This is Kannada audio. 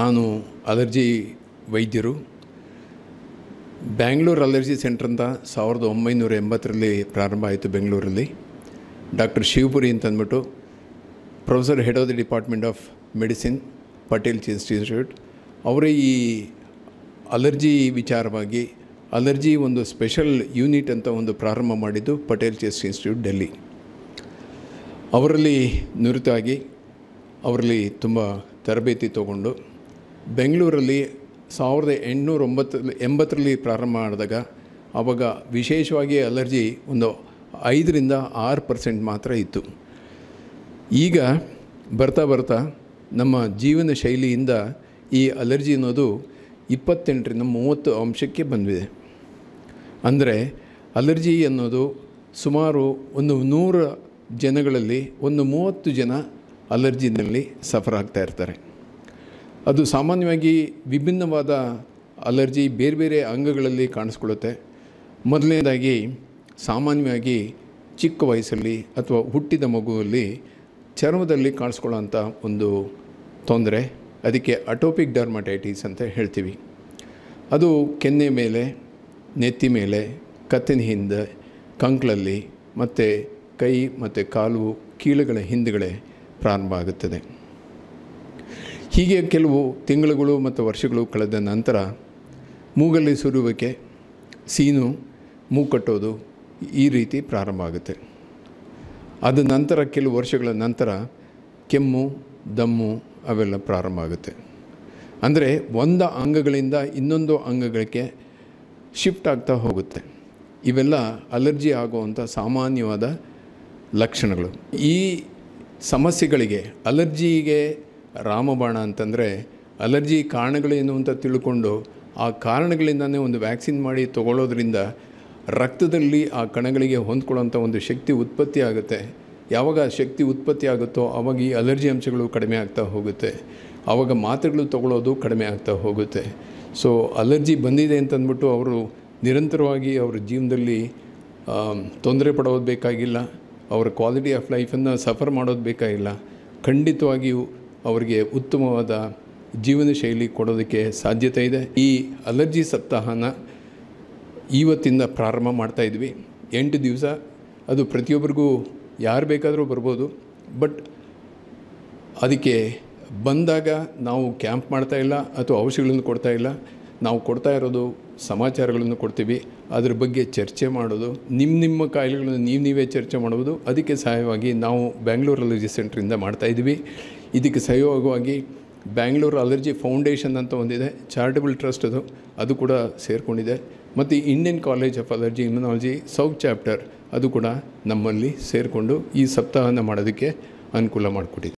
ನಾನು ಅಲರ್ಜಿ ವೈದ್ಯರು ಬ್ಯಾಂಗ್ಳೂರು ಅಲರ್ಜಿ ಸೆಂಟರ್ ಅಂತ ಸಾವಿರದ ಒಂಬೈನೂರ ಎಂಬತ್ತರಲ್ಲಿ ಪ್ರಾರಂಭ ಆಯಿತು ಬೆಂಗಳೂರಲ್ಲಿ ಡಾಕ್ಟರ್ ಶಿವಪುರಿ ಅಂತ ಅಂದ್ಬಿಟ್ಟು professor head of the department of medicine Patel institute ಅವರೇ ಈ ಅಲರ್ಜಿ ವಿಚಾರವಾಗಿ ಅಲರ್ಜಿ ಒಂದು ಸ್ಪೆಷಲ್ ಯೂನಿಟ್ ಅಂತ ಒಂದು ಪ್ರಾರಂಭ ಮಾಡಿದ್ದು ಪಟೇಲ್ ಚೆಸ್ಟ್ ಇನ್ಸ್ಟಿಟ್ಯೂಟ್ ಡೆಲ್ಲಿ ಅವರಲ್ಲಿ ನುರಿತಾಗಿ ಅವರಲ್ಲಿ ತುಂಬ ತರಬೇತಿ ತಗೊಂಡು ಬೆಂಗಳೂರಲ್ಲಿ ಸಾವಿರದ ಎಂಟುನೂರ ಒಂಬತ್ತರಲ್ಲಿ ಎಂಬತ್ತರಲ್ಲಿ ಪ್ರಾರಂಭ ಮಾಡಿದಾಗ ಆವಾಗ ವಿಶೇಷವಾಗಿ ಅಲರ್ಜಿ ಒಂದು ಐದರಿಂದ ಆರು ಪರ್ಸೆಂಟ್ ಮಾತ್ರ ಇತ್ತು ಈಗ ಬರ್ತಾ ಬರ್ತಾ ನಮ್ಮ ಜೀವನ ಶೈಲಿಯಿಂದ ಈ ಅಲರ್ಜಿ ಅನ್ನೋದು ಇಪ್ಪತ್ತೆಂಟರಿಂದ ಮೂವತ್ತು ಅಂಶಕ್ಕೆ ಬಂದಿದೆ ಅಂದರೆ ಅಲರ್ಜಿ ಅನ್ನೋದು ಸುಮಾರು ಒಂದು ನೂರ ಜನಗಳಲ್ಲಿ ಒಂದು ಮೂವತ್ತು ಜನ ಅಲರ್ಜಿನಲ್ಲಿ ಸಫರ್ ಆಗ್ತಾ ಇರ್ತಾರೆ ಅದು ಸಾಮಾನ್ಯವಾಗಿ ವಿಭಿನ್ನವಾದ ಅಲರ್ಜಿ ಬೇರೆ ಬೇರೆ ಅಂಗಗಳಲ್ಲಿ ಕಾಣಿಸ್ಕೊಳ್ಳುತ್ತೆ ಮೊದಲನೇದಾಗಿ ಸಾಮಾನ್ಯವಾಗಿ ಚಿಕ್ಕ ವಯಸ್ಸಲ್ಲಿ ಅಥವಾ ಹುಟ್ಟಿದ ಮಗುವಲ್ಲಿ ಚರ್ಮದಲ್ಲಿ ಕಾಣಿಸ್ಕೊಳ್ಳೋಂಥ ಒಂದು ತೊಂದರೆ ಅದಕ್ಕೆ ಅಟೋಪಿಕ್ ಡರ್ಮಟೈಟಿಸ್ ಅಂತ ಹೇಳ್ತೀವಿ ಅದು ಕೆನ್ನೆ ಮೇಲೆ ನೆತ್ತಿ ಮೇಲೆ ಕತ್ತಿನ ಹಿಂದೆ ಕಂಕ್ಳಲ್ಲಿ ಮತ್ತು ಕೈ ಮತ್ತು ಕಾಲು ಕೀಳುಗಳ ಹಿಂದುಗಡೆ ಪ್ರಾರಂಭ ಆಗುತ್ತದೆ ಹೀಗೆ ಕೆಲವು ತಿಂಗಳುಗಳು ಮತ್ತು ವರ್ಷಗಳು ಕಳೆದ ನಂತರ ಮೂಗಲ್ಲಿ ಸುರುವಿಕೆ ಸೀನು ಮೂಗು ಈ ರೀತಿ ಪ್ರಾರಂಭ ಆಗುತ್ತೆ ಅದ ನಂತರ ಕೆಲವು ವರ್ಷಗಳ ನಂತರ ಕೆಮ್ಮು ದಮ್ಮು ಅವೆಲ್ಲ ಪ್ರಾರಂಭ ಆಗುತ್ತೆ ಅಂದರೆ ಒಂದು ಅಂಗಗಳಿಂದ ಇನ್ನೊಂದು ಅಂಗಗಳಿಗೆ ಶಿಫ್ಟ್ ಆಗ್ತಾ ಹೋಗುತ್ತೆ ಇವೆಲ್ಲ ಅಲರ್ಜಿ ಆಗುವಂಥ ಸಾಮಾನ್ಯವಾದ ಲಕ್ಷಣಗಳು ಈ ಸಮಸ್ಯೆಗಳಿಗೆ ಅಲರ್ಜಿಗೆ ರಾಮಬಾಣ ಅಂತಂದರೆ ಅಲರ್ಜಿ ಕಾರಣಗಳೇನು ಅಂತ ತಿಳ್ಕೊಂಡು ಆ ಕಾರಣಗಳಿಂದನೇ ಒಂದು ವ್ಯಾಕ್ಸಿನ್ ಮಾಡಿ ತಗೊಳ್ಳೋದ್ರಿಂದ ರಕ್ತದಲ್ಲಿ ಆ ಕಣಗಳಿಗೆ ಹೊಂದ್ಕೊಳ್ಳೋಂಥ ಒಂದು ಶಕ್ತಿ ಉತ್ಪತ್ತಿ ಆಗುತ್ತೆ ಯಾವಾಗ ಆ ಶಕ್ತಿ ಉತ್ಪತ್ತಿ ಆಗುತ್ತೋ ಆವಾಗ ಈ ಅಲರ್ಜಿ ಅಂಶಗಳು ಕಡಿಮೆ ಆಗ್ತಾ ಹೋಗುತ್ತೆ ಆವಾಗ ಮಾತ್ರೆಗಳು ತಗೊಳ್ಳೋದು ಕಡಿಮೆ ಆಗ್ತಾ ಹೋಗುತ್ತೆ ಸೊ ಅಲರ್ಜಿ ಬಂದಿದೆ ಅಂತಂದ್ಬಿಟ್ಟು ಅವರು ನಿರಂತರವಾಗಿ ಅವ್ರ ಜೀವನದಲ್ಲಿ ತೊಂದರೆ ಪಡೋದು ಬೇಕಾಗಿಲ್ಲ ಅವರ ಕ್ವಾಲಿಟಿ ಆಫ್ ಲೈಫನ್ನು ಸಫರ್ ಮಾಡೋದು ಬೇಕಾಗಿಲ್ಲ ಖಂಡಿತವಾಗಿಯೂ ಅವರಿಗೆ ಉತ್ತಮವಾದ ಜೀವನ ಶೈಲಿ ಕೊಡೋದಕ್ಕೆ ಸಾಧ್ಯತೆ ಇದೆ ಈ ಅಲರ್ಜಿ ಸಪ್ತಾಹನ ಇವತ್ತಿಂದ ಪ್ರಾರಂಭ ಮಾಡ್ತಾ ಇದ್ವಿ ಎಂಟು ದಿವಸ ಅದು ಪ್ರತಿಯೊಬ್ಬರಿಗೂ ಯಾರು ಬೇಕಾದರೂ ಬರ್ಬೋದು ಬಟ್ ಅದಕ್ಕೆ ಬಂದಾಗ ನಾವು ಕ್ಯಾಂಪ್ ಮಾಡ್ತಾ ಇಲ್ಲ ಅಥವಾ ಔಷಧಿಗಳನ್ನು ಕೊಡ್ತಾ ಇಲ್ಲ ನಾವು ಕೊಡ್ತಾ ಇರೋದು ಸಮಾಚಾರಗಳನ್ನು ಕೊಡ್ತೀವಿ ಅದ್ರ ಬಗ್ಗೆ ಚರ್ಚೆ ಮಾಡೋದು ನಿಮ್ಮ ನಿಮ್ಮ ಕಾಯಿಲೆಗಳನ್ನು ನೀವು ನೀವೇ ಚರ್ಚೆ ಮಾಡೋದು ಅದಕ್ಕೆ ಸಹಾಯವಾಗಿ ನಾವು ಬ್ಯಾಂಗ್ಳೂರು ಅಲರ್ಜಿ ಸೆಂಟ್ರಿಂದ ಮಾಡ್ತಾಯಿದ್ವಿ ಇದಕ್ಕೆ ಸಹಯೋಗವಾಗಿ ಬ್ಯಾಂಗ್ಳೂರು ಅಲರ್ಜಿ ಫೌಂಡೇಶನ್ ಅಂತ ಒಂದಿದೆ ಚಾರಿಟಬಲ್ ಟ್ರಸ್ಟ್ ಅದು ಅದು ಕೂಡ ಸೇರಿಕೊಂಡಿದೆ ಮತ್ತು Indian college of allergy immunology south chapter ಅದು ಕೂಡ ನಮ್ಮಲ್ಲಿ ಸೇರಿಕೊಂಡು ಈ ಸಪ್ತಾಹನ ಮಾಡೋದಕ್ಕೆ ಅನುಕೂಲ ಮಾಡಿಕೊಟ್ಟಿದೆ